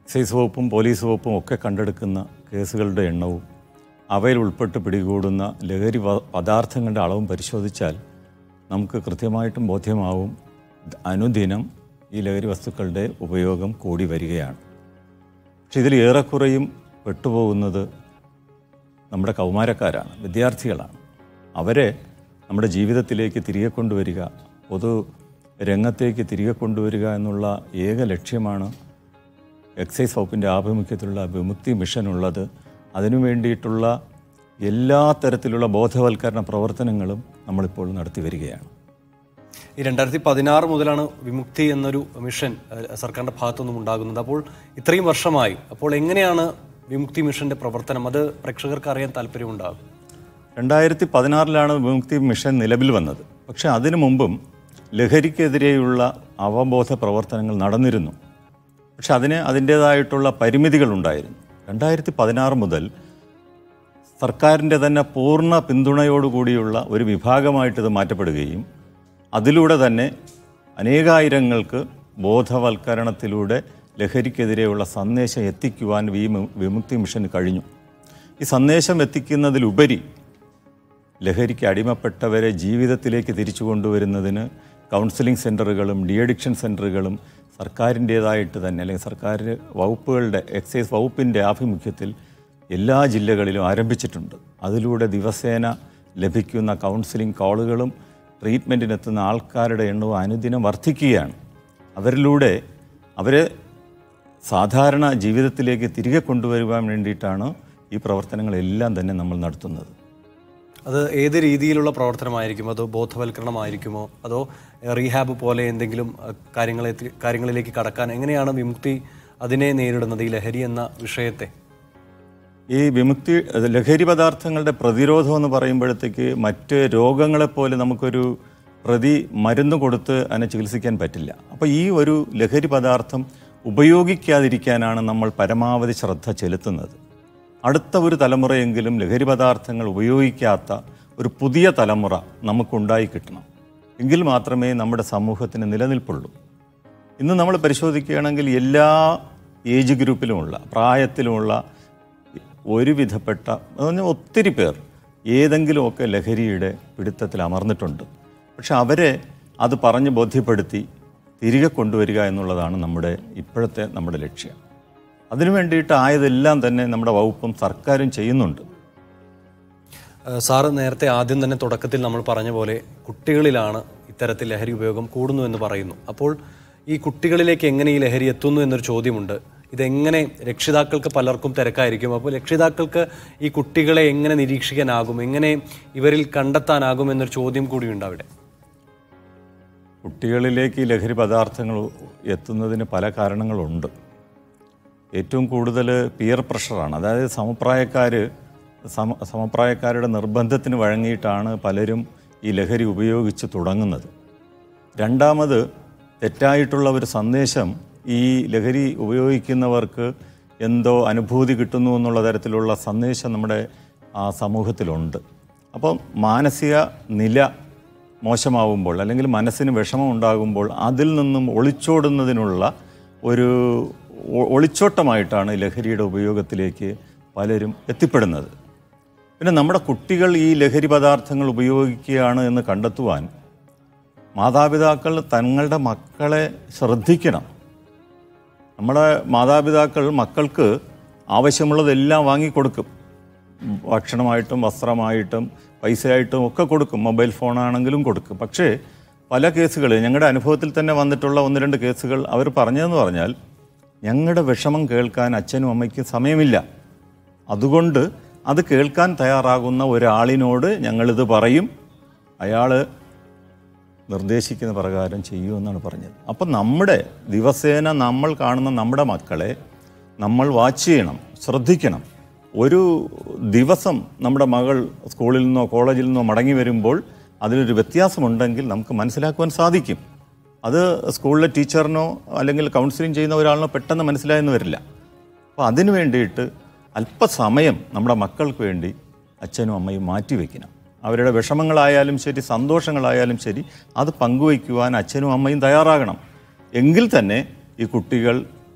excise വകുപ്പും police വകുപ്പും ഒക്കെ കണ്ടെടുക്കുന്ന കേസുകളുടെ എണ്ണവും അവയിൽ ഉൾപ്പെട്ട് പിടികൂടുന്ന ലഹരി പ- പദാർത്ഥങ്ങളുടെ അളവും പരിശോധിച്ചാൽ നമുക്ക് കൃത്യമായിട്ടും ബോധ്യമാവും അനുദിനം ഈ ലഹരി വസ്തുക്കളുടെ ഉപയോഗം കൂടി വരികയാണ് പക്ഷെ ഇതിൽ ഏറെക്കുറയും പെട്ടുപോകുന്നത് നമ്മുടെ കൗമാരക്കാരാണ് വിദ്യാർത്ഥികളാണ് അവരെ നമ്മുടെ ജീവിതത്തിലേക്ക് തിരികെ കൊണ്ടുവരിക പൊതു രംഗത്തേക്ക് തിരികെ കൊണ്ടുവരിക എന്നുള്ള ഏക ലക്ഷ്യമാണ് എക്സൈസ് വകുപ്പിൻ്റെ ആഭിമുഖ്യത്തിലുള്ള വിമുക്തി മിഷൻ ഉള്ളത് അതിനു വേണ്ടിയിട്ടുള്ള എല്ലാ തരത്തിലുള്ള ബോധവൽക്കരണ പ്രവർത്തനങ്ങളും നമ്മളിപ്പോൾ നടത്തി വരികയാണ് ഈ രണ്ടായിരത്തി പതിനാറ് മുതലാണ് വിമുക്തി എന്നൊരു മിഷൻ ഏഹ്, സർക്കാരിന്റെ ഭാഗത്തുനിന്നും ഉണ്ടാകുന്നത് അപ്പോൾ ഇത്രയും വർഷമായി അപ്പോൾ എങ്ങനെയാണ് വിമുക്തി മിഷന്റെ പ്രവർത്തനം അത് പ്രേക്ഷകർക്ക് അറിയാൻ താല്പര്യമുണ്ടാകും രണ്ടായിരത്തി പതിനാറിലാണ് വിമുക്തി മിഷൻ നിലവിൽ വന്നത് പക്ഷേ അതിനു മുമ്പും ലഹരിക്കെതിരെയുള്ള അവബോധ പ്രവർത്തനങ്ങൾ നടന്നിരുന്നു പക്ഷെ അതിന് അതിൻ്റേതായിട്ടുള്ള പരിമിതികളുണ്ടായിരുന്നു രണ്ടായിരത്തി പതിനാറ് മുതൽ സർക്കാരിൻ്റെ തന്നെ പൂർണ്ണ പിന്തുണയോടുകൂടിയുള്ള ഒരു വിഭാഗമായിട്ട് ഇത് മാറ്റപ്പെടുകയും അതിലൂടെ തന്നെ അനേകായിരങ്ങൾക്ക് ബോധവൽക്കരണത്തിലൂടെ ലഹരിക്കെതിരെയുള്ള സന്ദേശം എത്തിക്കുവാൻ വി വിമുക്തി മിഷന് കഴിഞ്ഞു ഈ സന്ദേശം എത്തിക്കുന്നതിലുപരി ലഹരിക്ക് അടിമപ്പെട്ടവരെ ജീവിതത്തിലേക്ക് തിരിച്ചു കൊണ്ടുവരുന്നതിന് കൗൺസിലിംഗ് സെൻ്ററുകളും ഡി അഡിക്ഷൻ സെൻ്ററുകളും സർക്കാരിൻ്റേതായിട്ട് തന്നെ അല്ലെങ്കിൽ സർക്കാർ വകുപ്പുകളുടെ എക്സൈസ് വകുപ്പിൻ്റെ ആഭിമുഖ്യത്തിൽ എല്ലാ ജില്ലകളിലും ആരംഭിച്ചിട്ടുണ്ട് അതിലൂടെ ദിവസേന ലഭിക്കുന്ന കൗൺസിലിംഗ് കോളുകളും ട്രീറ്റ്മെൻറ്റിനെത്തുന്ന ആൾക്കാരുടെ എണ്ണവും അനുദിനം വർദ്ധിക്കുകയാണ് അവരിലൂടെ അവരെ സാധാരണ ജീവിതത്തിലേക്ക് തിരികെ കൊണ്ടുവരുവാൻ വേണ്ടിയിട്ടാണ് ഈ പ്രവർത്തനങ്ങളെല്ലാം തന്നെ നമ്മൾ നടത്തുന്നത് അത് ഏത് രീതിയിലുള്ള പ്രവർത്തനമായിരിക്കും അതോ ബോധവൽക്കരണമായിരിക്കുമോ അതോ റീഹാബ് പോലെ എന്തെങ്കിലും അഹ്, കാര്യങ്ങളെ കാര്യങ്ങളിലേക്ക് കടക്കാൻ എങ്ങനെയാണ് വിമുക്തി അതിനെ നേരിടുന്നത് ഈ ലഹരി എന്ന വിഷയത്തെ ഈ വിമുക്തി അത് ലഹരി പദാർത്ഥങ്ങളുടെ പ്രതിരോധം എന്ന് പറയുമ്പോഴത്തേക്ക് മറ്റ് രോഗങ്ങളെപ്പോലെ നമുക്കൊരു പ്രതി മരുന്ന് കൊടുത്ത് അതിനെ ചികിത്സിക്കാൻ പറ്റില്ല അപ്പോൾ ഈ ഒരു ലഹരി പദാർത്ഥം ഉപയോഗിക്കാതിരിക്കാനാണ് നമ്മൾ പരമാവധി ശ്രദ്ധ ചെലുത്തുന്നത് അടുത്ത ഒരു തലമുറയെങ്കിലും ലഹരി പദാർത്ഥങ്ങൾ ഉപയോഗിക്കാത്ത ഒരു പുതിയ തലമുറ നമുക്കുണ്ടായി കിട്ടണം എങ്കിൽ മാത്രമേ നമ്മുടെ സമൂഹത്തിന് നിലനിൽപ്പുള്ളൂ ഇന്ന് നമ്മൾ പരിശോധിക്കുകയാണെങ്കിൽ എല്ലാ ഏജ് ഗ്രൂപ്പിലുമുള്ള പ്രായത്തിലുമുള്ള ഒരുവിധപ്പെട്ട എന്ന് പറഞ്ഞാൽ ഒത്തിരി പേർ ഏതെങ്കിലുമൊക്കെ ലഹരിയുടെ പിടുത്തത്തിൽ അമർന്നിട്ടുണ്ട് പക്ഷെ അവരെ അത് പറഞ്ഞ് ബോധ്യപ്പെടുത്തി തിരികെ കൊണ്ടുവരിക എന്നുള്ളതാണ് നമ്മുടെ ഇപ്പോഴത്തെ നമ്മുടെ ലക്ഷ്യം അതിനു വേണ്ടിയിട്ട് ആയതെല്ലാം തന്നെ നമ്മുടെ വകുപ്പും സർക്കാരും ചെയ്യുന്നുണ്ട് ഏഹ് സാറ് നേരത്തെ ആദ്യം തന്നെ തുടക്കത്തിൽ നമ്മൾ പറഞ്ഞ പോലെ കുട്ടികളിലാണ് ഇത്തരത്തിൽ ലഹരി ഉപയോഗം കൂടുന്നു എന്ന് പറയുന്നു അപ്പോൾ ഈ കുട്ടികളിലേക്ക് എങ്ങനെ ഈ ലഹരി എത്തുന്നു എന്നൊരു ചോദ്യമുണ്ട് ഇതെങ്ങനെ രക്ഷിതാക്കൾക്ക് പലർക്കും തിരക്കായിരിക്കും അപ്പോൾ രക്ഷിതാക്കൾക്ക് ഈ കുട്ടികളെ എങ്ങനെ നിരീക്ഷിക്കാനാകും എങ്ങനെ ഇവരിൽ കണ്ടെത്താനാകും എന്നൊരു ചോദ്യം കൂടിയുണ്ട് അവിടെ കുട്ടികളിലേക്ക് ഈ ലഹരി പദാർത്ഥങ്ങൾ എത്തുന്നതിന് പല കാരണങ്ങളുണ്ട് ഏറ്റവും കൂടുതൽ പിയർ പ്രഷറാണ് അതായത് സമപ്രായക്കാർ സമ സമപ്രായക്കാരുടെ നിർബന്ധത്തിന് വഴങ്ങിയിട്ടാണ് പലരും ഈ ലഹരി ഉപയോഗിച്ച് തുടങ്ങുന്നത് രണ്ടാമത് തെറ്റായിട്ടുള്ള ഒരു സന്ദേശം ഈ ലഹരി ഉപയോഗിക്കുന്നവർക്ക് എന്തോ അനുഭൂതി കിട്ടുന്നു എന്നുള്ള തരത്തിലുള്ള സന്ദേശം നമ്മുടെ ആ സമൂഹത്തിലുണ്ട് അപ്പം മാനസിക നില മോശമാവുമ്പോൾ അല്ലെങ്കിൽ മനസ്സിന് വിഷമം ഉണ്ടാകുമ്പോൾ അതിൽ നിന്നും ഒളിച്ചോടുന്നതിനുള്ള ഒരു ഒ- ഒളിച്ചോട്ടമായിട്ടാണ് ലഹരിയുടെ ഉപയോഗത്തിലേക്ക് പലരും എത്തിപ്പെടുന്നത് പിന്നെ നമ്മുടെ കുട്ടികൾ ഈ ലഹരി പദാർത്ഥങ്ങൾ ഉപയോഗിക്കുകയാണ് എന്ന് കണ്ടെത്തുവാൻ മാതാപിതാക്കൾ തങ്ങളുടെ മക്കളെ ശ്രദ്ധിക്കണം നമ്മുടെ മാതാപിതാക്കൾ മക്കൾക്ക് ആവശ്യമുള്ളതെല്ലാം വാങ്ങിക്കൊടുക്കും ഭക്ഷണമായിട്ടും വസ്ത്രമായിട്ടും പൈസയായിട്ടും ഒക്കെ കൊടുക്കും മൊബൈൽ ഫോണാണെങ്കിലും കൊടുക്കും പക്ഷേ പല കേസുകൾ ഞങ്ങളുടെ അനുഭവത്തിൽ തന്നെ വന്നിട്ടുള്ള ഒന്ന് രണ്ട് കേസുകൾ അവർ പറഞ്ഞതെന്ന് പറഞ്ഞാൽ ഞങ്ങളുടെ വിഷമം കേൾക്കാൻ അച്ഛനും അമ്മയ്ക്കും സമയമില്ല അതുകൊണ്ട് അത് കേൾക്കാൻ തയ്യാറാകുന്ന ഒരാളിനോട് ഞങ്ങളിത് പറയും അയാൾ നിർദ്ദേശിക്കുന്ന പ്രകാരം ചെയ്യുമെന്നാണ് പറഞ്ഞത് അപ്പം നമ്മുടെ ദിവസേന നമ്മൾ കാണുന്ന നമ്മുടെ മക്കളെ നമ്മൾ വാച്ച് ചെയ്യണം ശ്രദ്ധിക്കണം ഒരു ദിവസം നമ്മുടെ മകൾ സ്കൂളിൽ നിന്നോ കോളേജിൽ നിന്നോ മടങ്ങി വരുമ്പോൾ അതിലൊരു വ്യത്യാസമുണ്ടെങ്കിൽ നമുക്ക് മനസ്സിലാക്കുവാൻ സാധിക്കും അത് സ്കൂളിലെ ടീച്ചറിനോ അല്ലെങ്കിൽ കൗൺസിലിംഗ് ചെയ്യുന്ന ഒരാളിനോ പെട്ടെന്ന് മനസ്സിലായെന്ന് വരില്ല അപ്പോൾ അതിനു വേണ്ടിയിട്ട് അല്പസമയം നമ്മുടെ മക്കൾക്ക് വേണ്ടി അച്ഛനും അമ്മയും മാറ്റിവെക്കണം അവരുടെ വിഷമങ്ങളായാലും ശരി സന്തോഷങ്ങളായാലും ശരി അത് പങ്കുവയ്ക്കുവാൻ അച്ഛനും അമ്മയും തയ്യാറാകണം എങ്കിൽ തന്നെ ഈ കുട്ടികൾ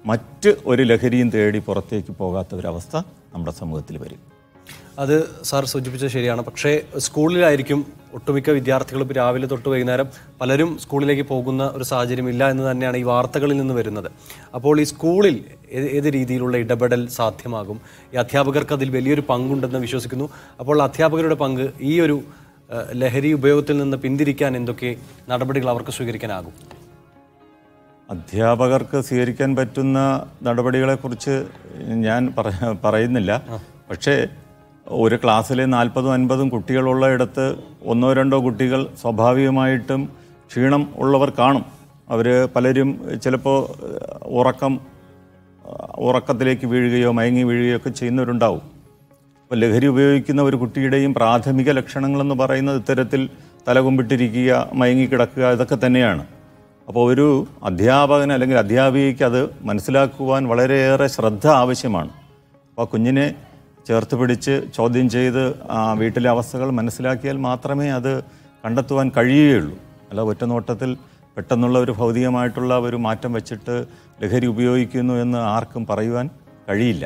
മറ്റ് ഒരു ലഹരിയും തേടി പുറത്തേക്ക് പോകാത്ത ഒരവസ്ഥ നമ്മുടെ സമൂഹത്തിൽ വരും അത് സാർ സൂചിപ്പിച്ചത് ശരിയാണ് പക്ഷേ സ്കൂളിലായിരിക്കും ഒട്ടുമിക്ക വിദ്യാർത്ഥികളും ഇപ്പോൾ രാവിലെ തൊട്ട് വൈകുന്നേരം പലരും സ്കൂളിലേക്ക് പോകുന്ന ഒരു സാഹചര്യം ഇല്ല എന്ന് തന്നെയാണ് ഈ വാർത്തകളിൽ നിന്ന് വരുന്നത് അപ്പോൾ ഈ സ്കൂളിൽ ഏത് ഏത് രീതിയിലുള്ള ഇടപെടൽ സാധ്യമാകും ഈ അധ്യാപകർക്ക് അതിൽ വലിയൊരു പങ്കുണ്ടെന്ന് വിശ്വസിക്കുന്നു അപ്പോൾ അധ്യാപകരുടെ പങ്ക് ഈ ഒരു ഏഹ്, ലഹരി ഉപയോഗത്തിൽ നിന്ന് പിന്തിരിക്കാൻ എന്തൊക്കെ നടപടികൾ അവർക്ക് സ്വീകരിക്കാനാകും അധ്യാപകർക്ക് സ്വീകരിക്കാൻ പറ്റുന്ന നടപടികളെക്കുറിച്ച് ഞാൻ പറ- പറയുന്നില്ല പക്ഷേ ഒരു ക്ലാസ്സിലെ നാൽപ്പതും അൻപതും കുട്ടികളുള്ള ഇടത്ത് ഒന്നോ രണ്ടോ കുട്ടികൾ സ്വാഭാവികമായിട്ടും ക്ഷീണം ഉള്ളവർ കാണും അവർ പലരും ചിലപ്പോൾ ഉറക്കം ഉറക്കത്തിലേക്ക് വീഴുകയോ മയങ്ങി വീഴുകയോ ഒക്കെ ചെയ്യുന്നവരുണ്ടാവും അപ്പോൾ ലഹരി ഉപയോഗിക്കുന്ന ഒരു കുട്ടിയുടെയും പ്രാഥമിക ലക്ഷണങ്ങളെന്ന് പറയുന്നത് ഇത്തരത്തിൽ തലകുമ്പിട്ടിരിക്കുക മയങ്ങിക്കിടക്കുക ഇതൊക്കെ തന്നെയാണ് അപ്പോൾ ഒരു അധ്യാപകൻ അല്ലെങ്കിൽ അധ്യാപികയ്ക്ക് അത് മനസ്സിലാക്കുവാൻ വളരെയേറെ ശ്രദ്ധ ആവശ്യമാണ് അപ്പോൾ ആ കുഞ്ഞിനെ ചേർത്ത് പിടിച്ച് ചോദ്യം ചെയ്ത് ആ വീട്ടിലെ അവസ്ഥകൾ മനസ്സിലാക്കിയാൽ മാത്രമേ അത് കണ്ടെത്തുവാൻ കഴിയുകയുള്ളൂ അല്ല ഒറ്റ നോട്ടത്തിൽ പെട്ടെന്നുള്ള ഒരു ഭൗതികമായിട്ടുള്ള ഒരു മാറ്റം വെച്ചിട്ട് ലഹരി ഉപയോഗിക്കുന്നു എന്ന് ആർക്കും പറയുവാൻ കഴിയില്ല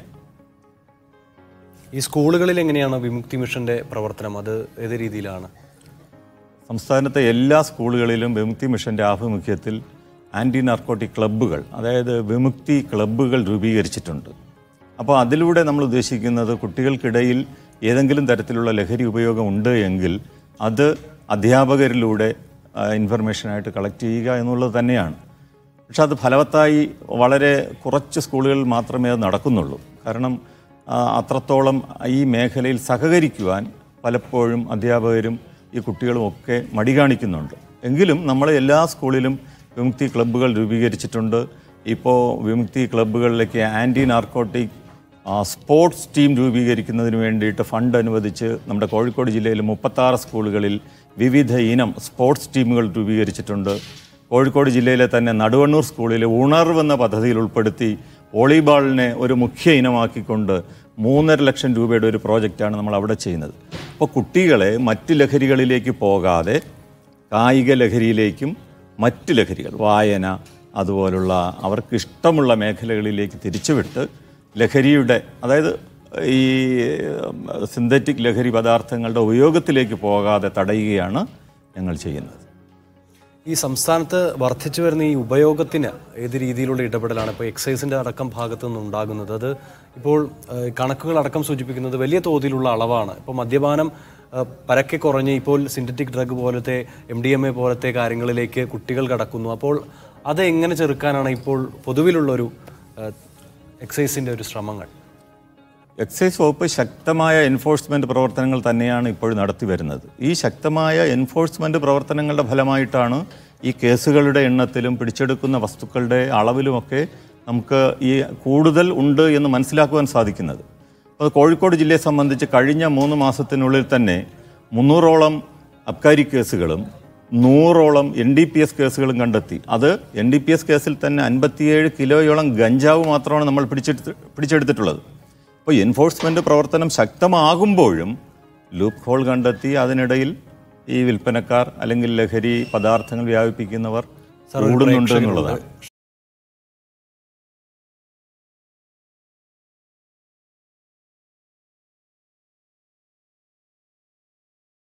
ഈ സ്കൂളുകളിൽ എങ്ങനെയാണ് വിമുക്തി മിഷന്റെ പ്രവർത്തനം അത് ഏത് രീതിയിലാണ് സംസ്ഥാനത്തെ എല്ലാ സ്കൂളുകളിലും വിമുക്തി മിഷന്റെ ആഭിമുഖ്യത്തിൽ ആൻറ്റി നാർക്കോട്ടിക് ക്ലബ്ബുകൾ അതായത് വിമുക്തി ക്ലബ്ബുകൾ രൂപീകരിച്ചിട്ടുണ്ട് അപ്പോൾ അതിലൂടെ നമ്മൾ ഉദ്ദേശിക്കുന്നത് കുട്ടികൾക്കിടയിൽ ഏതെങ്കിലും തരത്തിലുള്ള ലഹരി ഉപയോഗം ഉണ്ട് എങ്കിൽ അത് അധ്യാപകരിലൂടെ ആ, ഇൻഫർമേഷനായിട്ട് കളക്ട് ചെയ്യുക എന്നുള്ളത് തന്നെയാണ് പക്ഷെ അത് ഫലവത്തായി വളരെ കുറച്ച് സ്കൂളുകളിൽ മാത്രമേ അത് നടക്കുന്നുള്ളൂ കാരണം ആ, അത്രത്തോളം ഈ മേഖലയിൽ സഹകരിക്കുവാൻ പലപ്പോഴും അധ്യാപകരും ഈ കുട്ടികളും ഒക്കെ മടി കാണിക്കുന്നുണ്ട് എങ്കിലും നമ്മൾ എല്ലാ സ്കൂളിലും വിമുക്തി ക്ലബ്ബുകൾ രൂപീകരിച്ചിട്ടുണ്ട് ഇപ്പോൾ വിമുക്തി ക്ലബ്ബുകളിലേക്ക് ആൻറ്റി നാർക്കോട്ടിക് ആ, സ്പോർട്സ് ടീം രൂപീകരിക്കുന്നതിന് വേണ്ടിയിട്ട് ഫണ്ട് അനുവദിച്ച് നമ്മുടെ കോഴിക്കോട് ജില്ലയിൽ മുപ്പത്താറ് സ്കൂളുകളിൽ വിവിധ ഇനം സ്പോർട്സ് ടീമുകൾ രൂപീകരിച്ചിട്ടുണ്ട് കോഴിക്കോട് ജില്ലയിലെ തന്നെ നടുവണ്ണൂർ സ്കൂളിൽ ഉണർവ് എന്ന പദ്ധതിയിൽ ഉൾപ്പെടുത്തി വോളിബോളിനെ ഒരു മുഖ്യ ഇനമാക്കിക്കൊണ്ട് മൂന്നര ലക്ഷം രൂപയുടെ ഒരു പ്രോജക്റ്റാണ് നമ്മൾ അവിടെ ചെയ്യുന്നത് അപ്പോൾ കുട്ടികളെ മറ്റ് ലഹരികളിലേക്ക് പോകാതെ കായിക ലഹരിയിലേക്കും മറ്റ് ലഹരികൾ വായന അതുപോലുള്ള അവർക്ക് ഇഷ്ടമുള്ള മേഖലകളിലേക്ക് തിരിച്ചുവിട്ട് ലഹരിയുടെ അതായത് ഈ സിന്തറ്റിക് ലഹരി പദാർത്ഥങ്ങളുടെ ഉപയോഗത്തിലേക്ക് പോകാതെ തടയുകയാണ് ഞങ്ങൾ ചെയ്യുന്നത് ഈ സംസ്ഥാനത്ത് വർദ്ധിച്ചു വരുന്ന ഈ ഉപയോഗത്തിന് ഏത് രീതിയിലുള്ള ഇടപെടലാണ് ഇപ്പോൾ എക്സൈസിന്റെ അടക്കം ഭാഗത്തു നിന്ന് ഉണ്ടാകുന്നത് അത് ഇപ്പോൾ ഏഹ്, കണക്കുകൾ അടക്കം സൂചിപ്പിക്കുന്നത് വലിയ തോതിലുള്ള അളവാണ് ഇപ്പോൾ മദ്യപാനം ഏഹ്, പരക്കെ കുറഞ്ഞ് ഇപ്പോൾ സിന്തറ്റിക് ഡ്രഗ് പോലത്തെ എം ഡി എം എ പോലത്തെ കാര്യങ്ങളിലേക്ക് കുട്ടികൾ കടക്കുന്നു അപ്പോൾ അത് എങ്ങനെ ചെറുക്കാനാണ് ഇപ്പോൾ പൊതുവിലുള്ളൊരു ഏഹ്, എക്സൈസിന്റെ ഒരു ശ്രമങ്ങൾ എക്സൈസ് വകുപ്പ് ശക്തമായ എൻഫോഴ്സ്മെന്റ് പ്രവർത്തനങ്ങൾ തന്നെയാണ് ഇപ്പോൾ നടത്തി വരുന്നത് ഈ ശക്തമായ എൻഫോഴ്സ്മെന്റ് പ്രവർത്തനങ്ങളുടെ ഫലമായിട്ടാണ് ഈ കേസുകളുടെ എണ്ണത്തിലും പിടിച്ചെടുക്കുന്ന വസ്തുക്കളുടെ അളവിലുമൊക്കെ നമുക്ക് ഈ കൂടുതൽ ഉണ്ട് എന്ന് മനസ്സിലാക്കുവാൻ സാധിക്കുന്നത് അപ്പോൾ കോഴിക്കോട് ജില്ലയെ സംബന്ധിച്ച് കഴിഞ്ഞ മൂന്ന് മാസത്തിനുള്ളിൽ തന്നെ മുന്നൂറോളം അബ്കാരി കേസുകളും നൂറോളം എൻ ഡി പി എസ് കേസുകളും കണ്ടെത്തി അത് എൻ ഡി പി എസ് കേസിൽ തന്നെ അൻപത്തിയേഴ് കിലോയോളം ഗഞ്ചാവ് മാത്രമാണ് നമ്മൾ പിടിച്ചെടുത്ത് പിടിച്ചെടുത്തിട്ടുള്ളത് അപ്പോൾ എൻഫോഴ്സ്മെന്റ് പ്രവർത്തനം ശക്തമാകുമ്പോഴും ലൂപ്പ് ഹോൾ കണ്ടെത്തി അതിനിടയിൽ ഈ വിൽപ്പനക്കാർ അല്ലെങ്കിൽ ലഹരി പദാർത്ഥങ്ങൾ വ്യാപിപ്പിക്കുന്നവർ കൂടുന്നുണ്ട് എന്നുള്ളതാണ്